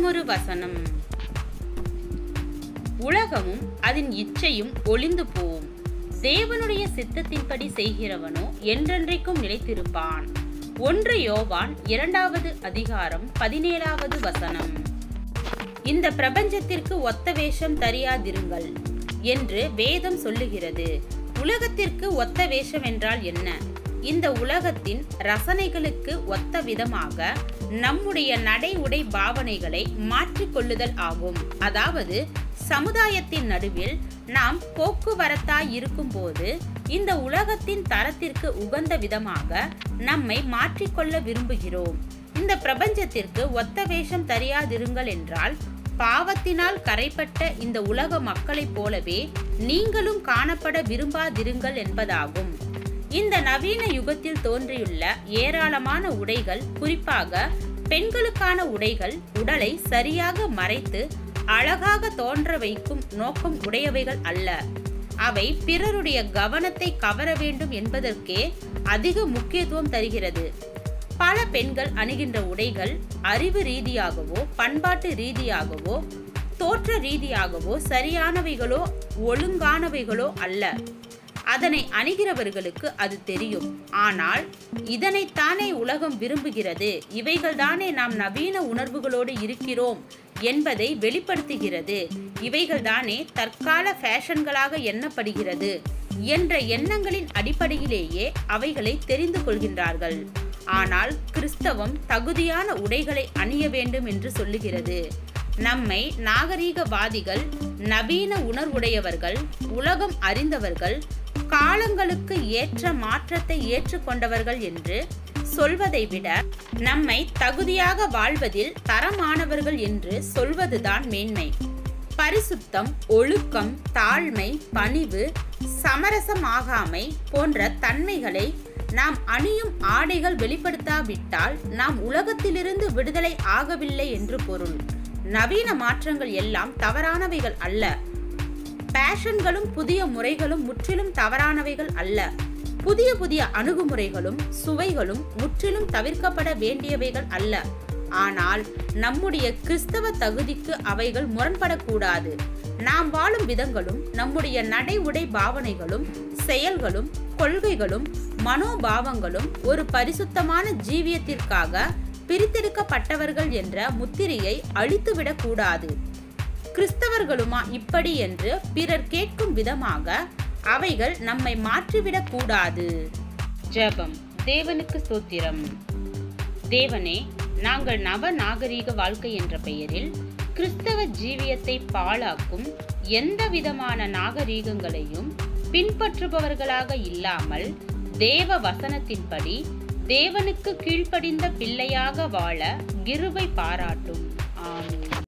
மற்றுமொரு வசனம் உலகமும் அதன் இச்சையும் ஒளிந்து போம் தேவனுடைய சித்தத்தின்படி செய்கிறவனோ என்றென்றைக்கும் நிலைத்திருப்பான் ஒன்று யோவான் இரண்டாவது அதிகாரம் பதினேழாவது வசனம் இந்த பிரபஞ்சத்திற்கு ஒத்த வேஷம் தரியாதிருங்கள் என்று வேதம் சொல்லுகிறது உலகத்திற்கு ஒத்த வேஷம் என்றால் என்ன இந்த உலகத்தின் ரசனைகளுக்கு ஒத்த விதமாக நம்முடைய நடை உடை பாவனைகளை மாற்றிக்கொள்ளுதல் ஆகும் அதாவது சமுதாயத்தின் நடுவில் நாம் போக்குவரத்தாய் இருக்கும்போது இந்த உலகத்தின் தரத்திற்கு உகந்த விதமாக நம்மை மாற்றிக்கொள்ள விரும்புகிறோம் இந்த பிரபஞ்சத்திற்கு ஒத்த வேஷம் தெரியாதிருங்கள் என்றால் பாவத்தினால் கரைப்பட்ட இந்த உலக மக்களைப் போலவே நீங்களும் காணப்பட விரும்பாதிருங்கள் என்பதாகும் இந்த நவீன யுகத்தில் தோன்றியுள்ள ஏராளமான உடைகள் குறிப்பாக பெண்களுக்கான உடைகள் உடலை சரியாக மறைத்து அழகாக தோன்ற வைக்கும் நோக்கம் உடையவைகள் அல்ல அவை பிறருடைய கவனத்தை கவர வேண்டும் என்பதற்கே அதிக முக்கியத்துவம் தருகிறது பல பெண்கள் அணுகின்ற உடைகள் அறிவு ரீதியாகவோ பண்பாட்டு ரீதியாகவோ தோற்ற ரீதியாகவோ சரியானவைகளோ ஒழுங்கானவைகளோ அல்ல அதனை அணுகிறவர்களுக்கு அது தெரியும் ஆனால் இதனைத்தானே உலகம் விரும்புகிறது இவைகள்தானே நாம் நவீன உணர்வுகளோடு இருக்கிறோம் என்பதை வெளிப்படுத்துகிறது இவைகள்தானே தற்கால ஃபேஷன்களாக எண்ணப்படுகிறது என்ற எண்ணங்களின் அடிப்படையிலேயே அவைகளை தெரிந்து கொள்கின்றார்கள் ஆனால் கிறிஸ்தவம் தகுதியான உடைகளை அணிய வேண்டும் என்று சொல்லுகிறது நம்மை நாகரீகவாதிகள் நவீன உணர்வுடையவர்கள் உலகம் அறிந்தவர்கள் காலங்களுக்கு ஏற்ற மாற்றத்தை ஏற்றுக்கொண்டவர்கள் என்று சொல்வதை விட நம்மை தகுதியாக வாழ்வதில் தரமானவர்கள் என்று சொல்வதுதான் மேன்மை பரிசுத்தம் ஒழுக்கம் தாழ்மை பணிவு சமரசமாகாமை போன்ற தன்மைகளை நாம் அணியும் ஆடைகள் வெளிப்படுத்தாவிட்டால் நாம் உலகத்திலிருந்து விடுதலை ஆகவில்லை என்று பொருள் நவீன மாற்றங்கள் எல்லாம் தவறானவைகள் அல்ல பேஷன்களும் புதிய முறைகளும் முற்றிலும் தவறானவைகள் அல்ல புதிய புதிய அணுகுமுறைகளும் சுவைகளும் முற்றிலும் தவிர்க்கப்பட வேண்டியவைகள் அல்ல ஆனால் நம்முடைய கிறிஸ்தவ தகுதிக்கு அவைகள் முரண்படக்கூடாது நாம் வாழும் விதங்களும் நம்முடைய நடை உடை பாவனைகளும் செயல்களும் கொள்கைகளும் மனோபாவங்களும் ஒரு பரிசுத்தமான ஜீவியத்திற்காக பிரித்தெடுக்கப்பட்டவர்கள் என்ற முத்திரையை அழித்துவிடக் கூடாது கிறிஸ்தவர்களுமா இப்படி என்று பிறர் கேட்கும் விதமாக அவைகள் நம்மை மாற்றிவிடக் கூடாது ஜெபம் தேவனுக்கு ஸ்தோத்திரம் தேவனே நாங்கள் நவ நாகரீக வாழ்க்கை என்ற பெயரில் கிறிஸ்தவ ஜீவியத்தை பாழாக்கும் எந்த விதமான நாகரீகங்களையும் பின்பற்றுபவர்களாக இல்லாமல் தேவ வசனத்தின்படி தேவனுக்கு கீழ்ப்படிந்த பிள்ளையாக வாழ கிருபை பாராட்டும் ஆமென்